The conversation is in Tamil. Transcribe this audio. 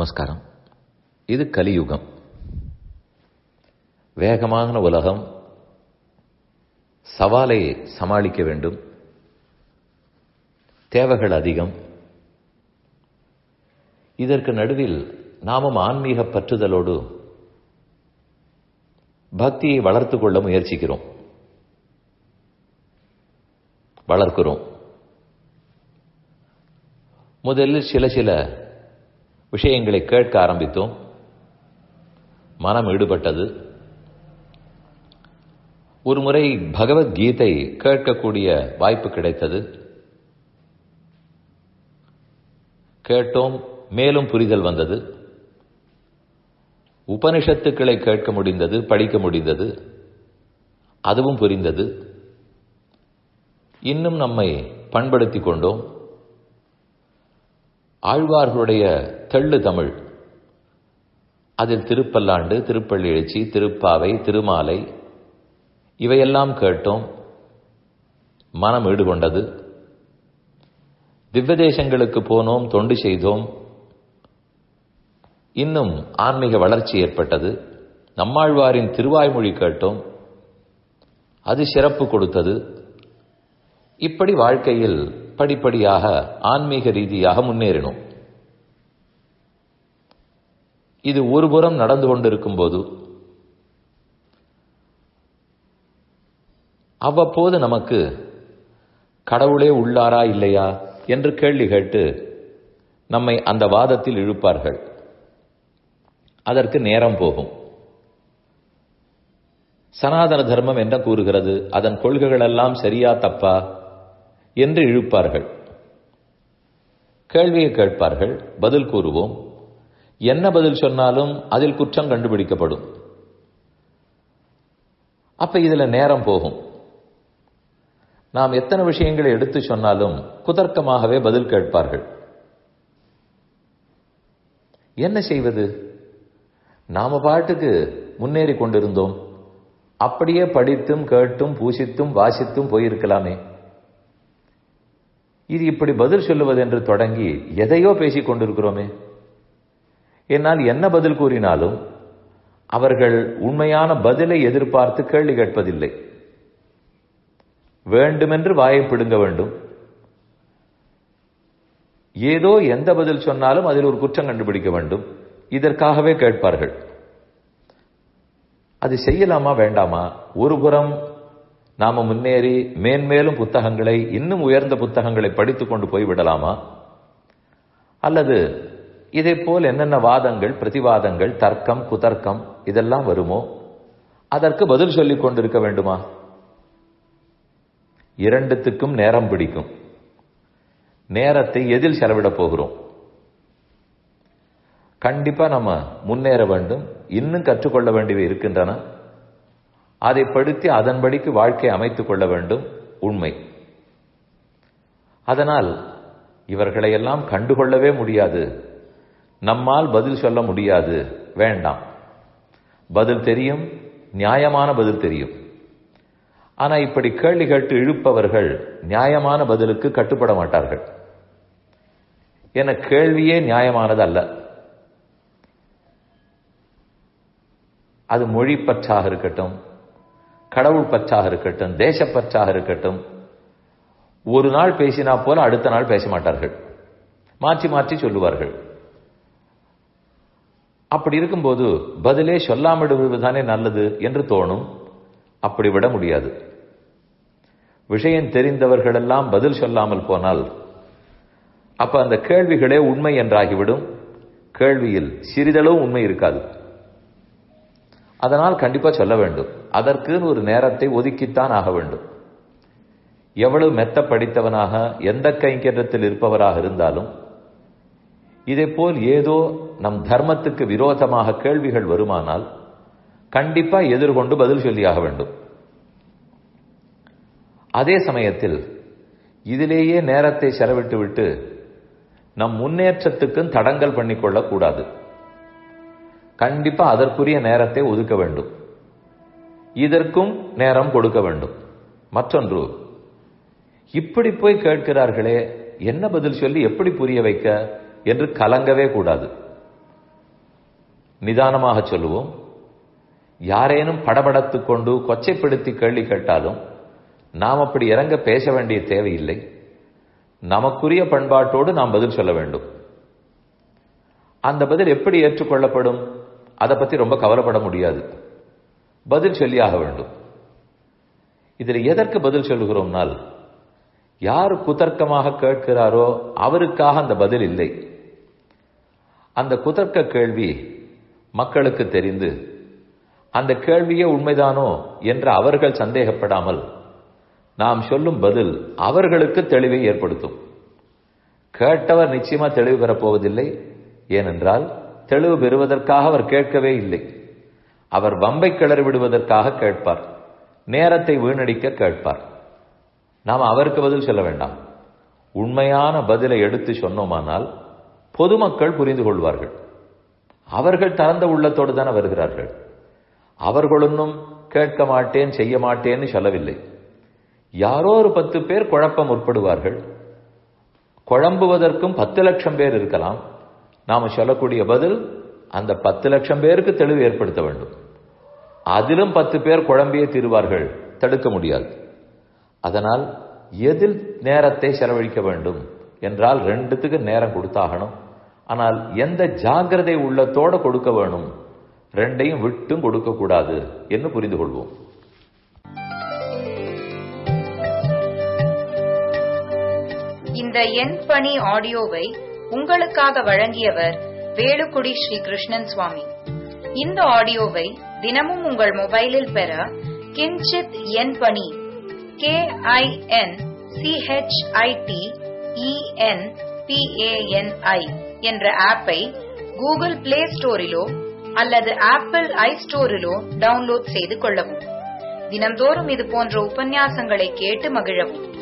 நமஸ்காரம் இது கலியுகம் வேகமான உலகம் சவாலை சமாளிக்க வேண்டும் தேவைகள் அதிகம் இதற்கு நடுவில் நாமும் ஆன்மீக பற்றுதலோடு பக்தியை வளர்த்து கொள்ள முயற்சிக்கிறோம் வளர்க்கிறோம் முதலில் சில சில விஷயங்களை கேட்க ஆரம்பித்தோம் மனம் ஈடுபட்டது ஒரு முறை பகவத்கீதை கேட்கக்கூடிய வாய்ப்பு கிடைத்தது கேட்டோம் மேலும் புரிதல் வந்தது உபனிஷத்துக்களை கேட்க முடிந்தது படிக்க முடிந்தது அதுவும் புரிந்தது இன்னும் நம்மை பண்படுத்திக் கொண்டோம் ஆழ்வார்களுடைய தெள்ளு தமிழ் அதில் திருப்பல்லாண்டு திருப்பள்ளி எழுச்சி திருப்பாவை திருமாலை இவையெல்லாம் கேட்டோம் மனம் ஈடுகொண்டது திவ்வதேசங்களுக்கு போனோம் தொண்டு செய்தோம் இன்னும் ஆன்மீக வளர்ச்சி ஏற்பட்டது நம்மாழ்வாரின் திருவாய்மொழி கேட்டோம் அது சிறப்பு கொடுத்தது இப்படி வாழ்க்கையில் படிப்படியாக ஆன்மீக ரீதியாக முன்னேறினோம் இது ஒருபுறம் நடந்து கொண்டிருக்கும் போது அவ்வப்போது நமக்கு கடவுளே உள்ளாரா இல்லையா என்று கேள்வி கேட்டு நம்மை அந்த வாதத்தில் இழுப்பார்கள் அதற்கு நேரம் போகும் சனாதன தர்மம் என்ன கூறுகிறது அதன் கொள்கைகள் எல்லாம் சரியா தப்பா என்று இழுப்பார்கள் கேள்வியை கேட்பார்கள் பதில் கூறுவோம் என்ன பதில் சொன்னாலும் அதில் குற்றம் கண்டுபிடிக்கப்படும் அப்ப இதுல நேரம் போகும் நாம் எத்தனை விஷயங்களை எடுத்து சொன்னாலும் குதர்க்கமாகவே பதில் கேட்பார்கள் என்ன செய்வது நாம பாட்டுக்கு முன்னேறி கொண்டிருந்தோம் அப்படியே படித்தும் கேட்டும் பூசித்தும் வாசித்தும் போயிருக்கலாமே இது இப்படி பதில் சொல்லுவது என்று தொடங்கி எதையோ பேசிக் கொண்டிருக்கிறோமே என்னால் என்ன பதில் கூறினாலும் அவர்கள் உண்மையான பதிலை எதிர்பார்த்து கேள்வி கேட்பதில்லை வேண்டுமென்று வாயை பிடுங்க வேண்டும் ஏதோ எந்த பதில் சொன்னாலும் அதில் ஒரு குற்றம் கண்டுபிடிக்க வேண்டும் இதற்காகவே கேட்பார்கள் அது செய்யலாமா வேண்டாமா ஒரு புறம் நாம முன்னேறி மேன்மேலும் புத்தகங்களை இன்னும் உயர்ந்த புத்தகங்களை படித்துக் கொண்டு போய் விடலாமா அல்லது இதை போல் என்னென்ன வாதங்கள் பிரதிவாதங்கள் தர்க்கம் குதர்க்கம் இதெல்லாம் வருமோ அதற்கு பதில் சொல்லிக் கொண்டிருக்க வேண்டுமா இரண்டுத்துக்கும் நேரம் பிடிக்கும் நேரத்தை எதில் செலவிடப் போகிறோம் கண்டிப்பா நம்ம முன்னேற வேண்டும் இன்னும் கற்றுக்கொள்ள வேண்டியவை இருக்கின்றன அதை படுத்தி அதன்படிக்கு வாழ்க்கை அமைத்துக் கொள்ள வேண்டும் உண்மை அதனால் இவர்களை எல்லாம் கண்டுகொள்ளவே முடியாது நம்மால் பதில் சொல்ல முடியாது வேண்டாம் பதில் தெரியும் நியாயமான பதில் தெரியும் ஆனா இப்படி கேள்வி கேட்டு இழுப்பவர்கள் நியாயமான பதிலுக்கு கட்டுப்பட மாட்டார்கள் என கேள்வியே நியாயமானது அல்ல அது மொழி பற்றாக இருக்கட்டும் கடவுள் பற்றாக இருக்கட்டும் தேசப்பற்றாக இருக்கட்டும் ஒரு நாள் பேசினா போல அடுத்த நாள் பேச மாட்டார்கள் மாற்றி மாற்றி சொல்லுவார்கள் அப்படி இருக்கும்போது பதிலே சொல்லாமல் விடுவதுதானே நல்லது என்று தோணும் அப்படி விட முடியாது விஷயம் தெரிந்தவர்களெல்லாம் பதில் சொல்லாமல் போனால் அப்ப அந்த கேள்விகளே உண்மை என்றாகிவிடும் கேள்வியில் சிறிதளவு உண்மை இருக்காது அதனால் கண்டிப்பா சொல்ல வேண்டும் அதற்குன்னு ஒரு நேரத்தை ஒதுக்கித்தான் ஆக வேண்டும் எவ்வளவு மெத்த படித்தவனாக எந்த கைங்கரத்தில் இருப்பவராக இருந்தாலும் இதை போல் ஏதோ நம் தர்மத்துக்கு விரோதமாக கேள்விகள் வருமானால் கண்டிப்பா எதிர்கொண்டு பதில் சொல்லியாக வேண்டும் அதே சமயத்தில் இதிலேயே நேரத்தை செலவிட்டு விட்டு நம் முன்னேற்றத்துக்கும் தடங்கல் பண்ணிக்கொள்ளக் கூடாது கண்டிப்பா அதற்குரிய நேரத்தை ஒதுக்க வேண்டும் இதற்கும் நேரம் கொடுக்க வேண்டும் மற்றொன்று இப்படி போய் கேட்கிறார்களே என்ன பதில் சொல்லி எப்படி புரிய வைக்க என்று கலங்கவே கூடாது நிதானமாக சொல்லுவோம் யாரேனும் படபடத்து கொண்டு கொச்சைப்படுத்தி கேள்வி கேட்டாலும் நாம் அப்படி இறங்க பேச வேண்டிய தேவையில்லை நமக்குரிய பண்பாட்டோடு நாம் பதில் சொல்ல வேண்டும் அந்த பதில் எப்படி ஏற்றுக்கொள்ளப்படும் அதை பத்தி ரொம்ப கவலைப்பட முடியாது பதில் சொல்லியாக வேண்டும் இதில் எதற்கு பதில் சொல்லுகிறோம்னால் யார் குதர்க்கமாக கேட்கிறாரோ அவருக்காக அந்த பதில் இல்லை அந்த குதர்க்க கேள்வி மக்களுக்கு தெரிந்து அந்த கேள்வியே உண்மைதானோ என்று அவர்கள் சந்தேகப்படாமல் நாம் சொல்லும் பதில் அவர்களுக்கு தெளிவை ஏற்படுத்தும் கேட்டவர் நிச்சயமா தெளிவு பெறப்போவதில்லை ஏனென்றால் தெளிவு பெறுவதற்காக அவர் கேட்கவே இல்லை அவர் வம்பை கிளறி விடுவதற்காக கேட்பார் நேரத்தை வீணடிக்க கேட்பார் நாம் அவருக்கு பதில் சொல்ல வேண்டாம் உண்மையான பதிலை எடுத்து சொன்னோமானால் பொதுமக்கள் புரிந்து கொள்வார்கள் அவர்கள் திறந்த உள்ளத்தோடு தானே வருகிறார்கள் அவர்களும் கேட்க மாட்டேன் செய்ய மாட்டேன்னு சொல்லவில்லை யாரோ ஒரு பத்து பேர் குழப்பம் முற்படுவார்கள் குழம்புவதற்கும் பத்து லட்சம் பேர் இருக்கலாம் நாம சொல்லக்கூடிய பதில் அந்த பத்து லட்சம் பேருக்கு தெளிவு ஏற்படுத்த வேண்டும் அதிலும் பத்து பேர் குழம்பியே தீருவார்கள் தடுக்க முடியாது அதனால் எதில் நேரத்தை செலவழிக்க வேண்டும் என்றால் ரெண்டுத்துக்கு நேரம் கொடுத்தாகணும் ஆனால் எந்த ஜாகிரதை உள்ளத்தோட கொடுக்க வேணும் ரெண்டையும் விட்டும் கொடுக்க கூடாது என்று புரிந்து கொள்வோம் இந்த எண் பணி ஆடியோவை உங்களுக்காக வழங்கியவர் வேலுக்குடி ஸ்ரீ கிருஷ்ணன் சுவாமி இந்த ஆடியோவை தினமும் உங்கள் மொபைலில் பெற கிஞ்சித் எண் பணி கே ஐ என் சிஹெச்ஐடி இஎன் பிஏஎன்ஐ என்ற ஆப்பை கூகுள் பிளே ஸ்டோரிலோ அல்லது ஆப்பிள் ஐ ஸ்டோரிலோ டவுன்லோட் செய்து கொள்ளவும் தினந்தோறும் இது போன்ற உபன்யாசங்களை கேட்டு மகிழவும்